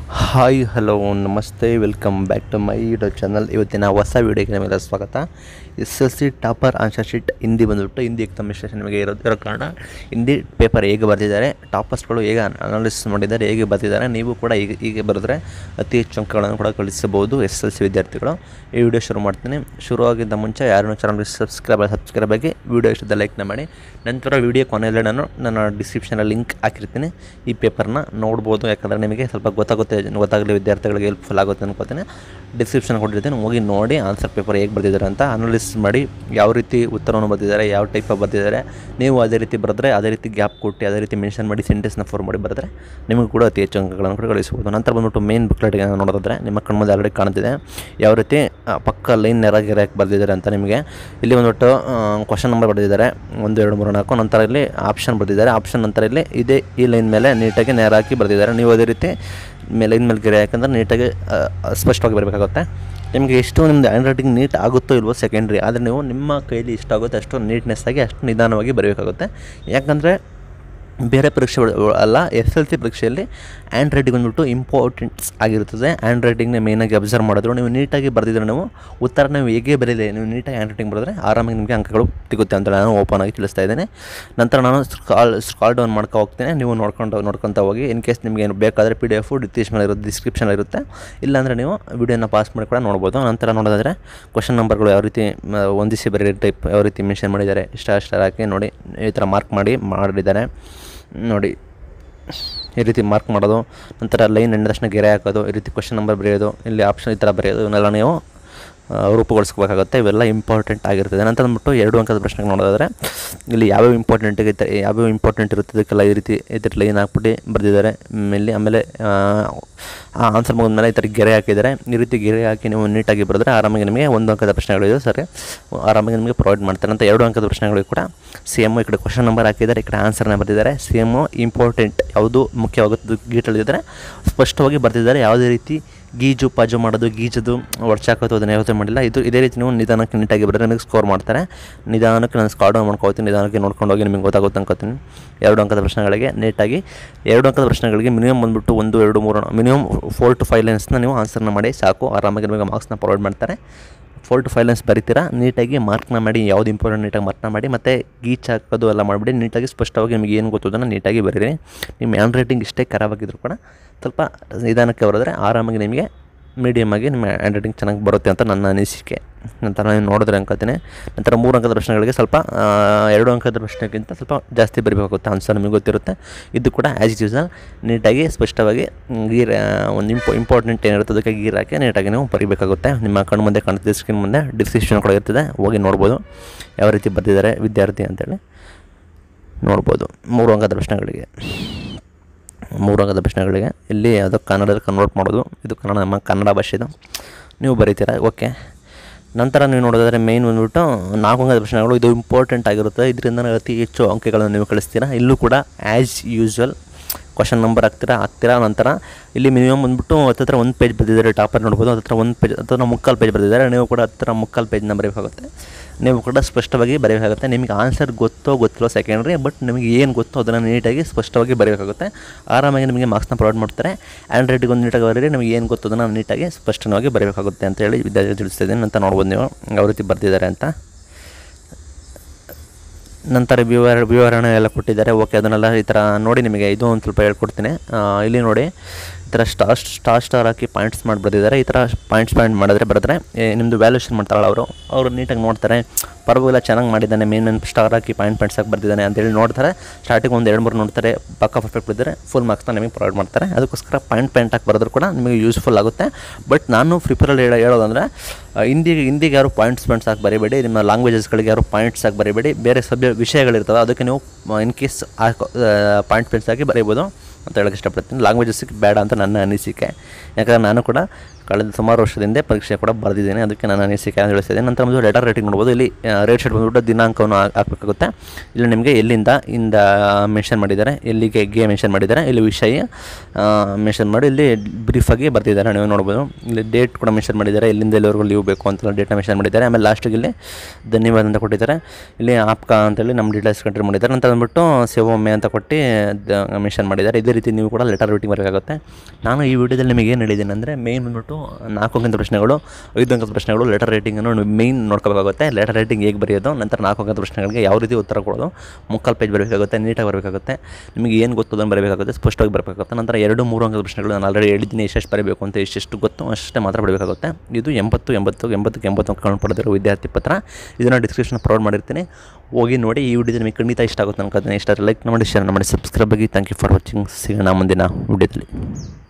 hi hello namaste welcome back to my YouTube channel ಇವತ್ತಿನ ಹೊಸ ವೀಡಿಯೋಗೆ ನಿಮಗೆ ಸ್ವಾಗತ S L C topper answer sheet Hindi ಬಂದುಬಿಟ್ಟು ಹಿಂದಿ ಎಕ್ಸಾಮ್ ವಿಶ್ಲೇಷಣೆ ನಿಮಗೆ ಇರೋ ಇರೋ ಕಾರಣ ಹಿಂದಿ ಪೇಪರ್ ಹೇಗೆ ಬರೆದಿದ್ದಾರೆ ಟಾಪರ್ಸ್ಗಳು ಹೇಗೆ ಅನಾಲಿಸಿಸ್ ಮಾಡಿದ್ದಾರೆ ಹೇಗೆ ಬರೆದಿದ್ದಾರೆ ನೀವು ಕೂಡ ಹೀಗೆ ಹೀಗೆ ಬರೆದ್ರೆ ಅತಿ ಹೆಚ್ಚು ಅಂಕಗಳನ್ನು ಕೂಡ ಗಳಿಸಬಹುದು ಎಸ್ ಎಲ್ ಸಿ ವಿದ್ಯಾರ್ಥಿಗಳು ಈ ವಿಡಿಯೋ ಶುರು ಮಾಡ್ತೀನಿ ಶುರುವಾಗಿದ್ದ ಮುಂಚೆ ಯಾರನ್ನೂ ಚಾನಲ್ಗೆ ಸಬ್ಸ್ಕ್ರೈಬ್ ಸಬ್ಸ್ಕ್ರೈಬ್ ಆಗಿ ವಿಡಿಯೋ ಇಷ್ಟದ ಲೈಕ್ನ ಮಾಡಿ ನಂತರ ವಿಡಿಯೋ ಕೊನೆಯಲ್ಲಿ ನಾನು ನನ್ನ ಡಿಸ್ಕ್ರಿಪ್ಷನಲ್ಲಿ ಲಿಂಕ್ ಹಾಕಿರ್ತೀನಿ ಈ ಪೇಪರ್ನ ನೋಡ್ಬೋದು ಯಾಕಂದರೆ ನಿಮಗೆ ಸ್ವಲ್ಪ ಗೊತ್ತಾಗುತ್ತೆ ಗೊತ್ತಾಗಲಿ ವಿದ್ಯಾರ್ಥಿಗಳಿಗೆ ಹೆಲ್ಪ್ಫುಲ್ ಆಗುತ್ತೆ ಅನ್ಕೋತೀನಿ ಡಿಸ್ಕ್ರಿಪ್ಷನ್ ಕೊಟ್ಟಿರ್ತೀನಿ ಹೋಗಿ ನೋಡಿ ಆನ್ಸರ್ ಪೇಪರ್ ಹೇಗೆ ಬರೆದಿದ್ದಾರೆ ಅಂತ ಅನಾಲಿಸಿಸ್ ಮಾಡಿ ಯಾವ ರೀತಿ ಉತ್ತರವನ್ನು ಬರೆದಿದ್ದಾರೆ ಯಾವ ಟೈಪ್ ಬರೆದಿದ್ದಾರೆ ನೀವು ಅದೇ ರೀತಿ ಬರೆದ್ರೆ ಅದೇ ರೀತಿ ಗ್ಯಾಪ್ ಕೊಟ್ಟು ಅದೇ ರೀತಿ ಮೆನ್ಷನ್ ಮಾಡಿ ಸೆಂಟೆನ್ಸ್ನ ಫೋರ್ ಮಾಡಿ ಬರೆದ್ರೆ ನಿಮಗೆ ಕೂಡ ಅತಿ ಹೆಚ್ಚು ಅಂಕಗಳನ್ನು ಕೂಡ ಗಳಿಸಬಹುದು ನಂತರ ಬಂದ್ಬಿಟ್ಟು ಮೇನ್ ಬುಕ್ಲೆಟ್ಗೆ ನೋಡೋದಾದ್ರೆ ನಿಮ್ಮ ಕಣ್ಮುಂದೆ ಆಲ್ರೆಡಿ ಕಾಣ್ತಿದೆ ಯಾವ ರೀತಿ ಆ, ಪಕ್ಕ ಲೈನ್ ನೆರಗಿರಕ್ಕೆ ಬರೆದಿದ್ದಾರೆ ಅಂತ ನಿಮಗೆ ಇಲ್ಲಿ ಬಂದ್ಬಿಟ್ಟು ಕ್ವಶನ್ ನಂಬರ್ ಬರೆದಿದ್ದಾರೆ ಒಂದು ಎರಡು ಮೂರು ನಾಲ್ಕು ನಂತರ ಇಲ್ಲಿ ಆಪ್ಷನ್ ಬರೆದಿದ್ದಾರೆ ಆಪ್ಷನ್ ನಂತರ ಇಲ್ಲಿ ಇದೇ ಈ ಲೈನ್ ಮೇಲೆ ನೀಟಾಗಿ ನೇರ ಹಾಕಿ ಬರೆದಿದ್ದಾರೆ ನೀವು ಅದೇ ರೀತಿ ಮೇಲೆ ಲೈನ್ ಮೇಲೆ ಗೆರೆ ಯಾಕಂದ್ರೆ ನೀಟಾಗಿ ಆ, ಸ್ಪಷ್ಟವಾಗಿ ಬರಬೇಕಾಗುತ್ತೆ ನಿಮಗೆ ಎಷ್ಟು ನಿಮ್ಮದು ಹ್ಯಾಂಡ್ ರೈಟಿಂಗ್ ನೀಟ್ ಆಗುತ್ತೋ ಇಲ್ವೋ ಸೆಕೆಂಡ್ರಿ ಆದರೆ ನೀವು ನಿಮ್ಮ ಕೈಲಿ ಎಷ್ಟಾಗುತ್ತೆ ಅಷ್ಟು ನೀಟ್ನೆಸ್ ಆಗಿ ಅಷ್ಟು ನಿಧಾನವಾಗಿ ಬರೀಬೇಕಾಗುತ್ತೆ ಯಾಕಂದರೆ ಬೇರೆ ಪರೀಕ್ಷೆ ಅಲ್ಲ ಎಸ್ ಎಲ್ ಸಿ ಪರೀಕ್ಷೆಯಲ್ಲಿ ಹ್ಯಾಂಡ್ ರೈಟಿಂಗ್ ಬಂದ್ಬಿಟ್ಟು ಇಂಪಾರ್ಟೆಂಟ್ಸ್ ಆಗಿರುತ್ತದೆ ಹ್ಯಾಂಡ್ ರೈಟಿಂಗ್ನ ಮೇಯ್ನಾಗಿ ಅಬ್ಸರ್ವ್ ಮಾಡಿದ್ರು ನೀವು ನೀಟಾಗಿ ಬರೆದಿದ್ರೆ ನೀವು ಉತ್ತರ ನೀವು ಹೇಗೆ ಬರೀಲಿ ನೀವು ನೀಟಾಗಿ ಹ್ಯಾಂಡ್ ರೈಟಿಂಗ್ ಬರೆದ್ರೆ ಆರಾಮಾಗಿ ನಿಮಗೆ ಅಂಕಗಳು ಸಿಗುತ್ತೆ ಅಂತ ನಾನು ಓಪನ್ ಆಗಿ ತಿಳಿಸ್ತಾ ಇದ್ದೇನೆ ನಂತರ ನಾನು ಸ್ಕಾಲ್ ಸ್ಕಾಲ್ ಡೌನ್ ಮಾಡ್ಕೊ ಹೋಗ್ತೇನೆ ನೀವು ನೋಡ್ಕೊಂಡು ನೋಡ್ಕೊತಾ ಹೋಗಿ ಇನ್ ಕೇಸ್ ನಿಮಗೆ ಏನು ಬೇಕಾದರೆ ಪಿ ಡಿ ಎಫು ಡಿಟೇಲ್ಸ್ ಮೇಲೆ ಇರುತ್ತೆ ಡಿಸ್ಕ್ರಿಪ್ಷನ್ ಇರುತ್ತೆ ಇಲ್ಲಾಂದರೆ ನೀವು ವಿಡಿಯೋನ ಪಾಸ್ ಮಾಡಿ ಕೂಡ ನೋಡ್ಬೋದು ನಂತರ ನೋಡೋದಾದರೆ ಕ್ವಶನ್ ನಂಬರ್ಗಳು ಯಾವ ರೀತಿ ಮ, ಹೊಂದಿಸಿ ಬರೀ ಟೈಪ್ ಯಾವ ರೀತಿ ಮೆನ್ಷನ್ ಮಾಡಿದ್ದಾರೆ ಇಷ್ಟ ಅಷ್ಟ ಹಾಕಿ ನೋಡಿ ಈ ಥರ ಮಾರ್ಕ್ ಮಾಡಿ ಮಾಡಿದ್ದಾರೆ ನೋಡಿ ಈ ರೀತಿ ಮಾರ್ಕ್ ಮಾಡೋದು ನಂತರ ಲೈನ್ ಎಂಡ ತಕ್ಷಣ ಗೆರೆ ಹಾಕೋದು ಈ ರೀತಿ ಕ್ವಶನ್ ನಂಬರ್ ಬರೆಯೋದು ಇಲ್ಲಿ ಆಪ್ಷನ್ ಈ ಥರ ಬರೆಯೋದು ಇವನ್ನೆಲ್ಲ ನೀವು ಆ, ರೂಪುಗೊಳಿಸ್ಕೋಬೇಕಾಗುತ್ತೆ ಇವೆಲ್ಲ ಇಂಪಾರ್ಟೆಂಟ್ ಆಗಿರ್ತದೆ ನಂತರ ಬಂದ್ಬಿಟ್ಟು ಎರಡು ಅಂಕದ ಪ್ರಶ್ನೆಗೆ ನೋಡೋದಾದರೆ ಇಲ್ಲಿ ಯಾವ್ಯಾವ ಇಂಪಾರ್ಟೆಂಟ್ ಇರುತ್ತೆ ಯಾವ್ಯಾವ ಇಂಪಾರ್ಟೆಂಟ್ ಇರುತ್ತೆ ಅದಕ್ಕೆಲ್ಲ ಈ ರೀತಿ ಈ ಥರ ಲೈನ್ ಹಾಕ್ಬಿಟ್ಟು ಬರೆದಿದ್ದಾರೆ ಇಲ್ಲಿ ಆಮೇಲೆ ಆ ಆನ್ಸರ್ ಮುಗಿದ್ಮೇಲೆ ಈ ಥರ ಗೆರೆ ಹಾಕಿದ್ದಾರೆ ಈ ರೀತಿ ಗೆರೆ ಹಾಕಿ ನೀವು ನೀಟಾಗಿ ಬರೆದ್ರೆ ಆರಾಮಾಗಿ ನಿಮಗೆ ಒಂದು ಅಂಕದ ಪ್ರಶ್ನೆಗಳಿದೆ ಸರಿ ಆರಾಮಾಗಿ ನಿಮಗೆ ಪ್ರೊವೈಡ್ ಮಾಡ್ತಾರೆ ಅಂತ ಎರಡು ಅಂಕದ ಪ್ರಶ್ನೆಗಳಿಗೂ ಕೂಡ ಸೇಮು ಈ ಕಡೆ ಕ್ವಶನ್ ನಂಬರ್ ಹಾಕಿದ್ದಾರೆ ಈ ಕಡೆ ಆನ್ಸರ್ನ ಬರೆದಿದ್ದಾರೆ ಸೇಮು ಇಂಪಾರ್ಟೆಂಟ್ ಯಾವುದು ಮುಖ್ಯವಾಗುತ್ತೆ ಗೀಟಲ್ಲಿದ್ದರೆ ಸ್ಪಷ್ಟವಾಗಿ ಬರೆದಿದ್ದಾರೆ ಯಾವುದೇ ರೀತಿ ಗೀಜು ಪಾಜು ಮಾಡೋದು ಗೀಜದು ಒಡ್ಚಾಕೋದು ಅದನ್ನು ಯಾವತ್ತೂ ಮಾಡಿಲ್ಲ ಇದು ಇದೇ ರೀತಿ ನೀವು ನಿಧಾನಕ್ಕೆ ನೀಟಾಗಿ ಬರೆದ್ರೆ ನಿಮಗೆ ಸ್ಕೋರ್ ಮಾಡ್ತಾರೆ ನಿಧಾನಕ್ಕೆ ನಾನು ಸ್ಕಾಡ್ ಡೌನ್ ಮಾಡ್ಕೋತೀನಿ ನಿಧಾನಕ್ಕೆ ನೋಡ್ಕೊಂಡು ಹೋಗಿ ನಿಮಗೆ ಗೊತ್ತಾಗುತ್ತೆ ಅನ್ಕೋತೀನಿ ಎರಡು ಅಂಕದ ಪ್ರಶ್ನೆಗಳಿಗೆ ನೀಟಾಗಿ ಎರಡು ಅಂಕದ ಪ್ರಶ್ನೆಗಳಿಗೆ ಮಿನಿಮಮ್ ಬಂದುಬಿಟ್ಟು ಒಂದು ಎರಡು ಮೂರು ಮಿನಿಮಮ್ ಫೋರ್ ಟು ಫೈವ್ ಲೈನ್ಸ್ನ ನೀವು ಆನ್ಸರ್ನ ಮಾಡಿ ಸಾಕು ಆರಾಮಾಗಿ ನಿಮಗೆ ಮಾರ್ಕ್ಸ್ನ ಪ್ರೊವೈಡ್ ಮಾಡ್ತಾರೆ ಫೋರ್ ಟು ಫೈವ್ ಲೈನ್ಸ್ ಬರಿತೀರಾ ನೀಟಾಗಿ ಮಾರ್ಕ್ನ ಮಾಡಿ ಯಾವ್ದು ಇಂಪಾರ್ಟೆಂಟ್ ನೀಟಾಗಿ ಮಾರ್ಕ್ನ ಮಾಡಿ ಮತ್ತು ಗೀಚ್ ಹಾಕೋದು ಎಲ್ಲ ಮಾಡಿಬಿಡಿ ನೀಟಾಗಿ ಸ್ಪಷ್ಟವಾಗಿ ನಿಮಗೆ ಏನು ಗೊತ್ತು ಅದನ್ನು ನೀಟಾಗಿ ಬರೀರಿ ನಿಮ್ಮ ಹ್ಯಾಂಡ್ ರೈಟಿಂಗ್ ಇಷ್ಟೇ ಖರಾಬಾಗಿದ್ರು ಕೂಡ ಸ್ವಲ್ಪ ನಿಧಾನಕ್ಕೆ ಬರೆದ್ರೆ ಆರಾಮಾಗಿ ನಿಮಗೆ ಮೀಡಿಯಮ್ ಆಗಿ ನಿಮ್ಮ ಹ್ಯಾಂಡ್ ರೈಟಿಂಗ್ ಚೆನ್ನಾಗಿ ಬರುತ್ತೆ ಅಂತ ನನ್ನ ಅನಿಸಿಕೆ ನಂತರ ನಾನು ನೋಡಿದ್ರೆ ಅನ್ಕೋತೀನಿ ನಂತರ ಮೂರು ಅಂಕದ ಪ್ರಶ್ನೆಗಳಿಗೆ ಸ್ವಲ್ಪ ಆ, ಎರಡು ಅಂಕದ ಪ್ರಶ್ನೆಗಿಂತ ಸ್ವಲ್ಪ ಜಾಸ್ತಿ ಬರೀಬೇಕಾಗುತ್ತೆ ಆನ್ಸರ್ ನಿಮಗೆ ಗೊತ್ತಿರುತ್ತೆ ಇದು ಕೂಡ ಆ್ಯಸ್ ಇಟ್ ಯೂಸಲ್ ನೀಟಾಗಿ ಸ್ಪಷ್ಟವಾಗಿ ಮ್, ಗೀರ್ ಆ, ಒಂದು ಇಂಪೋ ಇಂಪಾರ್ಟೆಂಟ್ ಏನಿರುತ್ತೆ ಅದಕ್ಕೆ ಗೀರ್ ಹಾಕಿ ನೀಟಾಗಿ ನೀವು ಬರೀಬೇಕಾಗುತ್ತೆ ನಿಮ್ಮ ಕಣ್ಣು ಮುಂದೆ ಕಾಣ್ತಿದೆ ಸ್ಕ್ರೀನ್ ಮುಂದೆ ಡಿಸ್ಕ್ರಿಪ್ಷನ್ ಕೂಡ ಇರ್ತದೆ ಹೋಗಿ ನೋಡ್ಬೋದು ಯಾವ ರೀತಿ ಬರೆದಿದ್ದಾರೆ ವಿದ್ಯಾರ್ಥಿ ಅಂತೇಳಿ ನೋಡ್ಬೋದು ಮೂರು ಅಂಕದ ಪ್ರಶ್ನೆಗಳಿಗೆ ಮೂರು ಅಂಕದ ಪ್ರಶ್ನೆಗಳಿಗೆ ಇಲ್ಲಿ ಅದು ಕನ್ನಡದಲ್ಲಿ ಕನ್ವರ್ಟ್ ಮಾಡೋದು ಇದು ಕನ್ನಡ ನಮ್ಮ ಕನ್ನಡ ಭಾಷೆದು ನೀವು ಬರೀತೀರಾ ಓಕೆ ನಂತರ ನೀವು ನೋಡೋದಾದ್ರೆ ಮೇಯ್ನ್ ಬಂದ್ಬಿಟ್ಟು ನಾಲ್ಕು ಅಂಕದ ಪ್ರಶ್ನೆಗಳು ಇದು ಇಂಪಾರ್ಟೆಂಟ್ ಆಗಿರುತ್ತೆ ಇದರಿಂದ ಅತಿ ಹೆಚ್ಚು ಅಂಕಗಳನ್ನು ನೀವು ಕಳಿಸ್ತೀರಾ ಇಲ್ಲೂ ಕೂಡ ಆ್ಯಸ್ ಯೂಶ್ವಲ್ ಕ್ವಶನ್ ನಂಬರ್ ಹಾಕ್ತೀರಾ ಹಾಕ್ತೀರಾ ನಂತರ ಇಲ್ಲಿ ಮಿನಿಮಮ್ ಬಂದ್ಬಿಟ್ಟು ಹತ್ತತ್ರ ಒಂದು ಪೇಜ್ ಬರೆದಿದ್ದಾರೆ ಟಾಪರ್ ನೋಡ್ಬೋದು ಹತ್ತತ್ರ ಒಂದು ಪೇಜ್ ಹತ್ತಿರ ಮುಕ್ಕಾಲು ಪೇಜ್ ಬರೆದಿದ್ದಾರೆ ನೀವು ಕೂಡ ಹತ್ತಿರ ಮುಕ್ಕಾಲು ಪೇಜ್ನ ಬರೀಬೇಕಾಗುತ್ತೆ ನೀವು ಕೂಡ ಸ್ಪಷ್ಟವಾಗಿ ಬರೀಬೇಕಾಗುತ್ತೆ ನಿಮಗೆ ಆನ್ಸರ್ ಗೊತ್ತೋ ಗೊತ್ತಿಲ್ಲೋ ಸೆಕೆಂಡ್ರಿ ಬಟ್ ನಿಮಗೆ ಏನು ಗೊತ್ತೋ ಅದನ್ನು ನೀಟಾಗಿ ಸ್ಪಷ್ಟವಾಗಿ ಬರೀಬೇಕಾಗುತ್ತೆ ಆರಾಮಾಗಿ ನಿಮಗೆ ಮಾರ್ಕ್ಸ್ನ ಪ್ರೊವೈಡ್ ಮಾಡ್ತಾರೆ ಆ್ಯಂಡ್ ರೈಟಿಗೆ ಒಂದು ನೀಟಾಗಿ ಬರೀರಿ ನಿಮಗೆ ಏನು ಗೊತ್ತೋ ಅದನ್ನು ನೀಟಾಗಿ ಸ್ಪಷ್ಟವಾಗಿ ಬರೀಬೇಕಾಗುತ್ತೆ ಅಂತ ಹೇಳಿ ವಿದ್ಯಾರ್ಥಿಗಳು ತಿಳಿಸ್ತಾ ಇದ್ದೀನಿ ಅಂತ ನೋಡ್ಬೋದು ನೀವು ಯಾವ ರೀತಿ ಬರ್ತಿದ್ದಾರೆ ಅಂತ ನಂತರ ವಿವರ ವಿವರಣೆ ಎಲ್ಲ ಕೊಟ್ಟಿದ್ದಾರೆ ಓಕೆ ಅದನ್ನೆಲ್ಲ ಈ ಥರ ನೋಡಿ ನಿಮಗೆ ಇದು ಒಂದು ಸ್ವಲ್ಪ ಹೇಳ್ಕೊಡ್ತೀನಿ ಆ, ಇಲ್ಲಿ ನೋಡಿ ಈ ಥರ ಸ್ಟಾರ್ ಸ್ಟಾರ್ ಸ್ಟಾರ್ ಹಾಕಿ ಪಾಯಿಂಟ್ಸ್ ಮಾಡಿ ಬರೆದಿದ್ದಾರೆ ಈ ಥರ ಪಾಯಿಂಟ್ಸ್ ಪಾಯಿಂಟ್ ಮಾಡಿದ್ರೆ ಬರೆದ್ರೆ ಏ, ನಿಮ್ಮದು ವ್ಯಾಲ್ಯೂಷನ್ ಮಾಡ್ತಾರಲ್ಲ ಅವರು ಅವರು ನೀಟಾಗಿ ನೋಡ್ತಾರೆ ಪರವಾಗಿಲ್ಲ ಚೆನ್ನಾಗಿ ಮಾಡಿದ್ದಾನೆ ಮೇನ್ ಮೇನ್ ಸ್ಟಾರ್ ಹಾಕಿ ಪಾಯಿಂಟ್ ಪಾಯಿಂಟ್ಸ್ ಹಾಕಿ ಬರ್ತಿದ್ದಾನೆ ಅಂತೇಳಿ ನೋಡ್ತಾರೆ ಸ್ಟಾರ್ಟಿಂಗ್ ಒಂದು ಎರಡು ಮೂರು ನೋಡ್ತಾರೆ ಪಕ್ಕ ಪರ್ಫೆಕ್ಟ್ ಬಿದ್ದರೆ ಫುಲ್ ಮಾರ್ಕ್ಸ್ನ ನಿಮಗೆ ಪ್ರೊವೈಡ್ ಮಾಡ್ತಾರೆ ಅದಕ್ಕೋಸ್ಕರ ಪಾಯಿಂಟ್ ಪಾಯಿಂಟ್ ಹಾಕಿ ಬರೆದ್ರು ಕೂಡ ನಿಮಗೆ ಯೂಸ್ಫುಲ್ ಆಗುತ್ತೆ ಬಟ್ ನಾನು ಪ್ರಿಪರಲ್ಲಿ ಹೇಳೋ ಹೇಳೋದಂದರೆ ಆ, ಹಿಂದಿಗೆ ಹಿಂದಿಗೆ ಯಾರು ಪಾಯಿಂಟ್ಸ್ ಪಾಯಿಂಟ್ಸ್ ಹಾಕಿ ಬರೀಬೇಡಿ ನಿಮ್ಮ ಲ್ಯಾಂಗ್ವೇಜಸ್ಗಳಿಗೆ ಯಾರು ಪಾಯಿಂಟ್ಸ್ ಹಾಕಿ ಬರೀಬೇಡಿ ಬೇರೆ ಸಬ್ಜೆ ವಿಷಯಗಳಿರ್ತವೆ ಅದಕ್ಕೆ ನೀವು ಇನ್ ಕೇಸ್ ಹಾಕೋ ಪಾಯಿಂಟ್ ಪಾಯಿಂಟ್ಸ್ ಹಾಕಿ ಬರೀಬೋದು ಅಂತ ಹೇಳಕ್ಕೆ ಇಷ್ಟಪಡ್ತೀನಿ ಲ್ಯಾಂಗ್ವೇಜಸ್ಗೆ ಬೇಡ ಅಂತ ನನ್ನ ಅನಿಸಿಕೆ ಯಾಕಂದರೆ ನಾನು ಕೂಡ ಕಳೆದ ಸುಮಾರು ವರ್ಷದಿಂದ ಪರೀಕ್ಷೆ ಕೂಡ ಬರೆದಿದ್ದೇನೆ ಅದಕ್ಕೆ ನಾನು ಅನಿಸಿಕೆ ಅಂತ ತಿಳಿಸ್ತಿದ್ದೇನೆ ನಂತರ ಬಂದು ಲೆಟರ್ ರೇಟಿಂಗ್ ನೋಡ್ಬೋದು ಇಲ್ಲಿ ರೇಟ್ ಶೀಟ್ ಬಂದ್ಬಿಟ್ಟು ದಿನಾಂಕವನ್ನು ಹಾ- ಹಾಕಬೇಕಾಗುತ್ತೆ ಇಲ್ಲಿ ನಿಮಗೆ ಎಲ್ಲಿಂದ ಇಂದ ಮೆನ್ಷನ್ ಮಾಡಿದ್ದಾರೆ ಎಲ್ಲಿಗೆ ಗೆ ಮೆನ್ಷನ್ ಮಾಡಿದ್ದಾರೆ ಇಲ್ಲಿ ವಿಷಯ ಮೆನ್ಷನ್ ಮಾಡಿ ಇಲ್ಲಿ ಬ್ರೀಫಾಗಿ ಬರ್ತಿದ್ದಾರೆ ನೀವು ನೋಡ್ಬೋದು ಇಲ್ಲಿ ಡೇಟ್ ಕೂಡ ಮೆನ್ಷನ್ ಮಾಡಿದ್ದಾರೆ ಎಲ್ಲಿಂದ ಎಲ್ಲಿವರೆಗೂ ಲೀವ್ ಬೇಕು ಅಂತೆಲ್ಲ ಡೇಟ್ನ ಮೆನ್ಷನ್ ಮಾಡಿದ್ದಾರೆ ಆಮೇಲೆ ಲಾಸ್ಟಿಗೆ ಇಲ್ಲಿ ಧನ್ಯವಾದ ಅಂತ ಕೊಟ್ಟಿದ್ದಾರೆ ಇಲ್ಲಿ ಆಪ್ಕ ಅಂತೇಳಿ ನಮ್ಮ ಡೀಟೇಲ್ಸ್ ಕಂಟ್ರಿ ಮಾಡಿದ್ದಾರೆ ನಂತರ ಬಂದ್ಬಿಟ್ಟು ಸೇವೊಮ್ಮೆ ಅಂತ ಕೊಟ್ಟು ಮೆನ್ಷನ್ ಮಾಡಿದ್ದಾರೆ ಇದೇ ರೀತಿ ನೀವು ಕೂಡ ಲೆಟರ್ ರೇಟಿಂಗ್ ಬರಬೇಕಾಗುತ್ತೆ ನಾನು ಈ ವಿಡಿಯೋದಲ್ಲಿ ನಿಮಗೆ ಏನು ಹೇಳಿದ್ದೀನಿ ಅಂದರೆ ಮೇಯ್ನ್ ಬಂದ್ಬಿಟ್ಟು ನಾಲ್ಕು ಅಂಕದ ಪ್ರಶ್ನೆಗಳು ಐದು ಅಂಕದ ಪ್ರಶ್ನೆಗಳು ಲೆಟರ್ ರೇಟಿಂಗನ್ನು ಮೇಯ್ನ್ ನೋಡ್ಕೋಬೇಕಾಗುತ್ತೆ ಲೆಟರ್ ರೇಟಿಂಗ್ ಹೇಗೆ ಬರೆಯೋದು ನಂತರ ನಾಲ್ಕು ಅಂಕದ ಪ್ರಶ್ನೆಗಳಿಗೆ ಯಾವ ರೀತಿ ಉತ್ತರ ಕೊಡೋದು ಮುಕ್ಕಾಲು ಪೇಜ್ ಬರಬೇಕಾಗುತ್ತೆ ನೀಟಾಗಿ ಬರಬೇಕಾಗುತ್ತೆ ನಿಮಗೆ ಏನು ಗೊತ್ತು ಅದನ್ನು ಬರಬೇಕಾಗುತ್ತೆ ಸ್ಪಷ್ಟವಾಗಿ ಬರಬೇಕಾಗುತ್ತೆ ನಂತರ ಎರಡು ಮೂರು ಅಂಕದ ಪ್ರಶ್ನೆಗಳು ನಾನು ಆಲ್ರೆಡಿ ಹೇಳಿದ್ದೀನಿ ಎಷ್ಟೆಷ್ಟು ಬರಬೇಕು ಅಂತ ಎಷ್ಟೆಷ್ಟು ಗೊತ್ತು ಅಷ್ಟೇ ಮಾತ್ರ ಬರಬೇಕಾಗುತ್ತೆ ಇದು ಎಂಬತ್ತು ಎಂಬತ್ತು ಎಂಬತ್ತಕ್ಕೆ ಎಂಬತ್ತು ಅಂಕಗಳನ್ನು ಪಡೆದಿರೋ ವಿದ್ಯಾರ್ಥಿ ಪತ್ರ ಇದನ್ನು ಡಿಸ್ಕ್ರಿಪ್ಷನ್ ಪ್ರೊವೈಡ್ ಮಾಡಿರ್ತೀನಿ ಹೋಗಿ ನೋಡಿ ಈ ವಿಡಿಯೋ ನಿಮಗೆ ಖಂಡಿತ ಇಷ್ಟ ಆಗುತ್ತೆ ಅನ್ಕೋತೀನಿ ಇಷ್ಟ ಲೈಕ್ ಮಾಡಿ ಶೇರ್ ಮಾಡಿ ಸಬ್ಸ್ಕ್ರೈಬ್ ಆಗಿ ಥ್ಯಾಂಕ್ ಯು ಫಾರ್ ವಾಚಿಂಗ್ ಸಿಗೋಣ ಮುಂದಿನ ವಿಡಿಯೋದಲ್ಲಿ